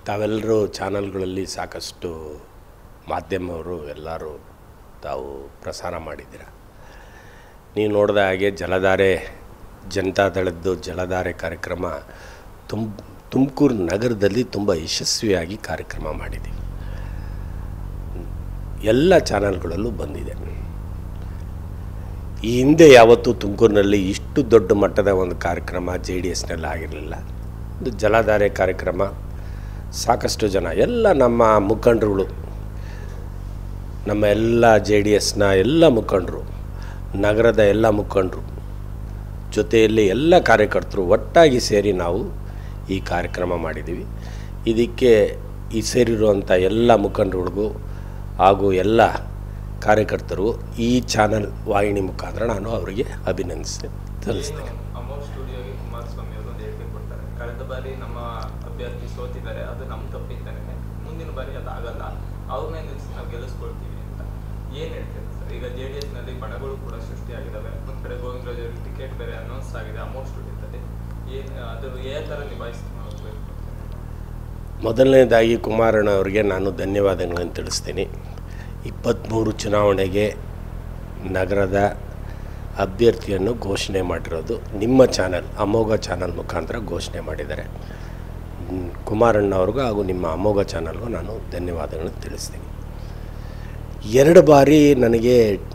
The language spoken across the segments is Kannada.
ತಾವೆಲ್ಲರೂ ಚಾನಲ್ಗಳಲ್ಲಿ ಸಾಕಷ್ಟು ಮಾಧ್ಯಮವರು ಎಲ್ಲರೂ ತಾವು ಪ್ರಸಾರ ಮಾಡಿದ್ದೀರ ನೀವು ನೋಡಿದ ಹಾಗೆ ಜಲಧಾರೆ ಜನತಾದಳದ್ದು ಜಲಧಾರೆ ಕಾರ್ಯಕ್ರಮ ತುಮ್ ತುಮಕೂರು ನಗರದಲ್ಲಿ ತುಂಬ ಯಶಸ್ವಿಯಾಗಿ ಕಾರ್ಯಕ್ರಮ ಮಾಡಿದ್ದೀವಿ ಎಲ್ಲ ಚಾನಲ್ಗಳಲ್ಲೂ ಬಂದಿದೆ ಈ ಹಿಂದೆ ಯಾವತ್ತೂ ತುಮಕೂರಿನಲ್ಲಿ ಇಷ್ಟು ದೊಡ್ಡ ಮಟ್ಟದ ಒಂದು ಕಾರ್ಯಕ್ರಮ ಜೆ ಡಿ ಎಸ್ನಲ್ಲಿ ಆಗಿರಲಿಲ್ಲ ಒಂದು ಜಲಧಾರೆ ಕಾರ್ಯಕ್ರಮ ಸಾಕಷ್ಟು ಜನ ಎಲ್ಲ ನಮ್ಮ ಮುಖಂಡರುಗಳು ನಮ್ಮ ಎಲ್ಲ ಜೆ ಡಿ ಎಸ್ನ ಎಲ್ಲ ಮುಖಂಡರು ನಗರದ ಎಲ್ಲ ಮುಖಂಡರು ಜೊತೆಯಲ್ಲಿ ಎಲ್ಲ ಕಾರ್ಯಕರ್ತರು ಒಟ್ಟಾಗಿ ಸೇರಿ ನಾವು ಈ ಕಾರ್ಯಕ್ರಮ ಮಾಡಿದ್ದೀವಿ ಇದಕ್ಕೆ ಈ ಸೇರಿರುವಂಥ ಎಲ್ಲ ಮುಖಂಡರುಗಳಿಗೂ ಹಾಗೂ ಎಲ್ಲ ಕಾರ್ಯಕರ್ತರು ಈ ಚಾನಲ್ ವಾಹಿನಿ ಮುಖಾಂತರ ನಾನು ಅವರಿಗೆ ಅಭಿನಂದಿಸಿ ಸಲ್ಲಿಸ್ತೇನೆ ಅಮೋಘ್ ಸ್ಟುಡಿಯೋಗೆ ಕುಮಾರಸ್ವಾಮಿ ಅವರು ಒಂದು ಹೇಳಿಕೆ ಕೊಡ್ತಾರೆ ಕಳೆದ ಬಾರಿ ನಮ್ಮ ಅಭ್ಯರ್ಥಿ ಸೋತಿದ್ದಾರೆ ಅದು ನಮ್ಮ ತಪ್ಪಿದ್ದಾನೆ ಮುಂದಿನ ಬಾರಿ ಅದು ಆಗಲ್ಲ ಅವ್ರನ್ನೇ ನಿಲ್ಲಿಸಿ ನಾವು ಗೆಲ್ಲಿಸ್ಕೊಳ್ತೀವಿ ಅಂತ ಏನು ಹೇಳ್ತೀರಾ ಸರ್ ಈಗ ಜೆ ಡಿ ಎಸ್ನಲ್ಲಿ ಬಣಗಳು ಕೂಡ ಸೃಷ್ಟಿಯಾಗಿದ್ದಾವೆ ಒಂದು ಕಡೆ ಗೋವಿಂದರಾಜ್ ಅವ್ರಿಗೆ ಟಿಕೆಟ್ ಬೇರೆ ಅನೌನ್ಸ್ ಆಗಿದೆ ಅಮೋಘ್ ಸ್ಟುಡಿಯೋದಲ್ಲಿ ಏನು ಅದು ಯಾವ ಥರ ನಿಭಾಯಿಸ್ಕೊಂಡು ಹೋಗ್ಬೇಕು ಮೊದಲನೇದಾಗಿ ಕುಮಾರಣ್ಣ ಅವರಿಗೆ ನಾನು ಧನ್ಯವಾದಗಳನ್ನು ತಿಳಿಸ್ತೀನಿ ಇಪ್ಪತ್ತ್ಮೂರು ಚುನಾವಣೆಗೆ ನಗರದ ಅಭ್ಯರ್ಥಿಯನ್ನು ಘೋಷಣೆ ಮಾಡಿರೋದು ನಿಮ್ಮ ಚಾನಲ್ ಅಮೋಘ ಚಾನಲ್ ಮುಖಾಂತರ ಘೋಷಣೆ ಮಾಡಿದ್ದಾರೆ ಹ್ಮ್, ಕುಮಾರಣ್ಣ ಅವ್ರಿಗೂ ಹಾಗೂ ನಿಮ್ಮ ಅಮೋಘ ಚಾನಲ್ಗೂ ನಾನು ಧನ್ಯವಾದಗಳನ್ನು ತಿಳಿಸ್ತೀನಿ ಎರಡು ಬಾರಿ ನನಗೆ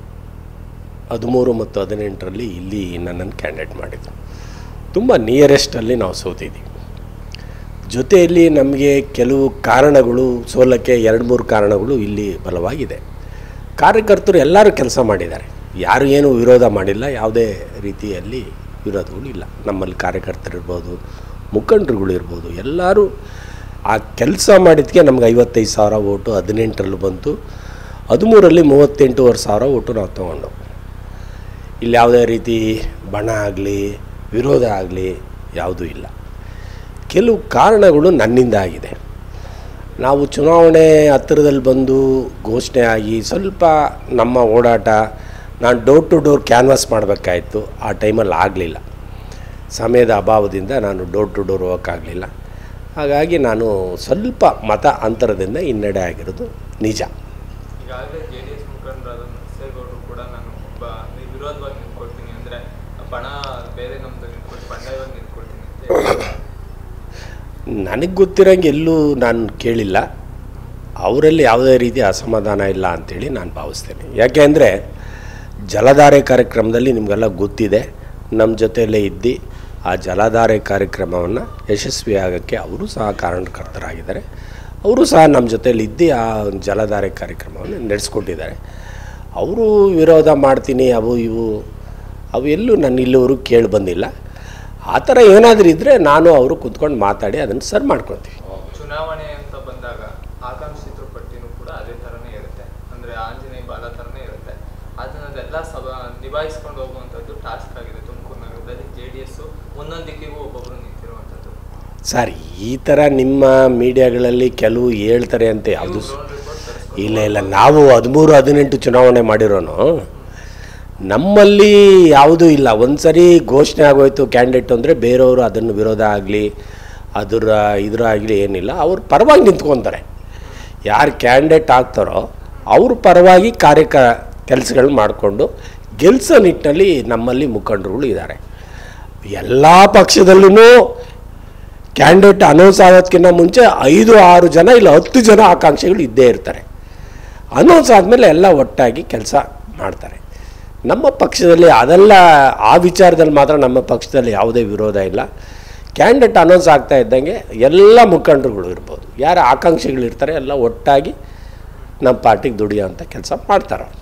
ಹದಿಮೂರು ಮತ್ತು ಹದಿನೆಂಟರಲ್ಲಿ ಇಲ್ಲಿ ನನ್ನನ್ನು ಕ್ಯಾಂಡಿಡೇಟ್ ಮಾಡಿದರು ತುಂಬ ನಿಯರೆಸ್ಟಲ್ಲಿ ನಾವು ಸೋತಿದ್ದೀವಿ ಜೊತೆಯಲ್ಲಿ ನಮಗೆ ಕೆಲವು ಕಾರಣಗಳು ಸೋಲಕ್ಕೆ ಎರಡು ಮೂರು ಕಾರಣಗಳು ಇಲ್ಲಿ ಬಲವಾಗಿದೆ ಕಾರ್ಯಕರ್ತರು ಎಲ್ಲರೂ ಕೆಲಸ ಮಾಡಿದ್ದಾರೆ ಯಾರು ಏನು ವಿರೋಧ ಮಾಡಿಲ್ಲ ಯಾವುದೇ ರೀತಿಯಲ್ಲಿ ವಿರೋಧಗಳು ಇಲ್ಲ ನಮ್ಮಲ್ಲಿ ಕಾರ್ಯಕರ್ತರಿರ್ಬೋದು ಮುಖಂಡರುಗಳು ಇರ್ಬೋದು ಎಲ್ಲರೂ ಆ ಕೆಲಸ ಮಾಡಿದ್ದಕ್ಕೆ ನಮ್ಗೆ ಐವತ್ತೈದು ಸಾವಿರ ಓಟು ಹದಿನೆಂಟರಲ್ಲಿ ಬಂತು ಹದಿಮೂರಲ್ಲಿ ಮೂವತ್ತೆಂಟೂವರೆ ಸಾವಿರ ಓಟು ನಾವು ತೊಗೊಂಡು ಇಲ್ಲಿ ಯಾವುದೇ ರೀತಿ ಬಣ ಆಗಲಿ ವಿರೋಧ ಆಗಲಿ ಯಾವುದೂ ಇಲ್ಲ ಕೆಲವು ಕಾರಣಗಳು ನನ್ನಿಂದ ಆಗಿದೆ ನಾವು ಚುನಾವಣೆ ಹತ್ತಿರದಲ್ಲಿ ಬಂದು ಘೋಷಣೆ ಆಗಿ ಸ್ವಲ್ಪ ನಮ್ಮ ಓಡಾಟ ನಾನು ಡೋರ್ ಟು ಡೋರ್ ಕ್ಯಾನ್ವಾಸ್ ಮಾಡಬೇಕಾಯಿತು ಆ ಟೈಮಲ್ಲಿ ಆಗಲಿಲ್ಲ ಸಮಯದ ಅಭಾವದಿಂದ ನಾನು ಡೋರ್ ಟು ಡೋರ್ ಹೋಗೋಕ್ಕಾಗಲಿಲ್ಲ ಹಾಗಾಗಿ ನಾನು ಸ್ವಲ್ಪ ಮತ ಅಂತರದಿಂದ ಹಿನ್ನಡೆ ಆಗಿರೋದು ನಿಜ ಈಗಾಗಲೇ ಜೆ ಡಿ ಎಸ್ ಮುಖಂಡರಾದ ನರಸೇಗೌಡರು ಕೂಡ ನಾನು ಒಬ್ಬ ವಿರೋಧವಾಗಿ ನಿಂತ್ಕೊಳ್ತೀನಿ ಅಂದರೆ ಬಣ ಬೇರೆ ನಮ್ದು ನಿಂತ್ಕೊಳ್ತೀನಿ ಬಂಡಾಯವಾಗಿ ನಿಂತ್ಕೊಳ್ತೀನಿ ಅಂತ ಹೇಳಿ ನನಗೆ ಗೊತ್ತಿರೋಂಗೆ ಎಲ್ಲೂ ನಾನು ಕೇಳಿಲ್ಲ ಅವರಲ್ಲಿ ಯಾವುದೇ ರೀತಿ ಅಸಮಾಧಾನ ಇಲ್ಲ ಅಂಥೇಳಿ ನಾನು ಭಾವಿಸ್ತೇನೆ ಯಾಕೆ ಅಂದರೆ ಜಲಧಾರೆ ಕಾರ್ಯಕ್ರಮದಲ್ಲಿ ನಿಮಗೆಲ್ಲ ಗೊತ್ತಿದೆ ನಮ್ಮ ಜೊತೆಯಲ್ಲೇ ಇದ್ದು ಆ ಜಲಧಾರೆ ಕಾರ್ಯಕ್ರಮವನ್ನು ಯಶಸ್ವಿ ಆಗೋಕ್ಕೆ ಅವರು ಸಹ ಕಾರಣಕರ್ತರಾಗಿದ್ದಾರೆ ಅವರು ಸಹ ನಮ್ಮ ಜೊತೆಯಲ್ಲಿ ಇದ್ದು ಆ ಒಂದು ಜಲಧಾರೆ ಕಾರ್ಯಕ್ರಮವನ್ನು ನಡೆಸ್ಕೊಟ್ಟಿದ್ದಾರೆ ಅವರು ವಿರೋಧ ಮಾಡ್ತೀನಿ ಅವು ಇವು ಅವು ಎಲ್ಲೂ ನನ್ನ ಇಲ್ಲಿವರೆಗೂ ಕೇಳಿ ಬಂದಿಲ್ಲ ಆ ಥರ ಏನಾದರೂ ಇದ್ದರೆ ನಾನು ಅವರು ಕುತ್ಕೊಂಡು ಮಾತಾಡಿ ಅದನ್ನು ಸರ್ ಮಾಡ್ಕೊತೀವಿ ಚುನಾವಣೆ ಅಂತ ಬಂದಾಗ ಆಕಾಂಕ್ಷಿತರ ಪಟ್ಟಿನೂ ಕೂಡ ಅದೇ ಥರನೇ ಇರುತ್ತೆ ಅಂದರೆ ಆಂಜನೇಯ ಬಾಲ ಥರನೇ ಇರುತ್ತೆ ಅದನ್ನೆಲ್ಲ ಸಭ ನಿಭಾಯಿಸ್ಕೊಂಡು ಹೋಗುವಂಥದ್ದು ಟಾಸ್ಕ್ ಆಗಿದೆ ತುಮಕೂರು ನಗರದಲ್ಲಿ ಜೆ ಡಿ ಎಸ್ಸು ಒಂದೊಂದು ದಿಕ್ಕಿಗೂ ಒಬ್ಬೊಬ್ಬರು ನಿಂತಿರುವಂಥದ್ದು ಸರ್ ಈ ಥರ ನಿಮ್ಮ ಮೀಡಿಯಾಗಳಲ್ಲಿ ಕೆಲವು ಹೇಳ್ತಾರೆ ಅಂತ ಯಾವುದು ಗ್ರೌಂಡ್ ರಿಪೋರ್ಟ್ ತರಿಸ್ಕೊಂಡು ಇಲ್ಲ ಇಲ್ಲ ನಾವು ಹದಿಮೂರು ಹದಿನೆಂಟು ಚುನಾವಣೆ ಮಾಡಿರೋನು ನಮ್ಮಲ್ಲಿ ಯಾವುದೂ ಇಲ್ಲ ಒಂದು ಸರಿ ಘೋಷಣೆ ಆಗೋಯ್ತು ಕ್ಯಾಂಡಿಡೇಟ್ ಅಂದರೆ ಬೇರೆಯವರು ಅದನ್ನು ವಿರೋಧ ಆಗಲಿ ಅದರ ಇದ್ರ ಆಗಲಿ ಏನಿಲ್ಲ ಅವ್ರು ಪರವಾಗಿ ನಿಂತ್ಕೊತಾರೆ ಯಾರು ಕ್ಯಾಂಡಿಡೇಟ್ ಆಗ್ತಾರೋ ಅವ್ರ ಪರವಾಗಿ ಕಾರ್ಯಕ ಕೆಲಸಗಳು ಮಾಡಿಕೊಂಡು ಗೆಲ್ಸೋ ನಿಟ್ಟಿನಲ್ಲಿ ನಮ್ಮಲ್ಲಿ ಮುಖಂಡರುಗಳು ಇದ್ದಾರೆ ಎಲ್ಲ ಪಕ್ಷದಲ್ಲೂ ಕ್ಯಾಂಡಿಡೇಟ್ ಅನೌನ್ಸ್ ಆಗೋದಕ್ಕಿಂತ ಮುಂಚೆ ಐದು ಆರು ಜನ ಇಲ್ಲ ಹತ್ತು ಜನ ಆಕಾಂಕ್ಷಿಗಳು ಇದ್ದೇ ಇರ್ತಾರೆ ಅನೌನ್ಸ್ ಆದಮೇಲೆ ಎಲ್ಲ ಒಟ್ಟಾಗಿ ಕೆಲಸ ಮಾಡ್ತಾರೆ ನಮ್ಮ ಪಕ್ಷದಲ್ಲಿ ಅದೆಲ್ಲ ಆ ವಿಚಾರದಲ್ಲಿ ಮಾತ್ರ ನಮ್ಮ ಪಕ್ಷದಲ್ಲಿ ಯಾವುದೇ ವಿರೋಧ ಇಲ್ಲ ಕ್ಯಾಂಡಿಡೇಟ್ ಅನೌನ್ಸ್ ಆಗ್ತಾ ಇದ್ದಂಗೆ ಎಲ್ಲ ಮುಖಂಡರುಗಳು ಇರ್ಬೋದು ಯಾರು ಆಕಾಂಕ್ಷಿಗಳಿರ್ತಾರೆ ಎಲ್ಲ ಒಟ್ಟಾಗಿ ನಮ್ಮ ಪಾರ್ಟಿಗೆ ದುಡಿಯೋಂಥ ಕೆಲಸ ಮಾಡ್ತಾರೆ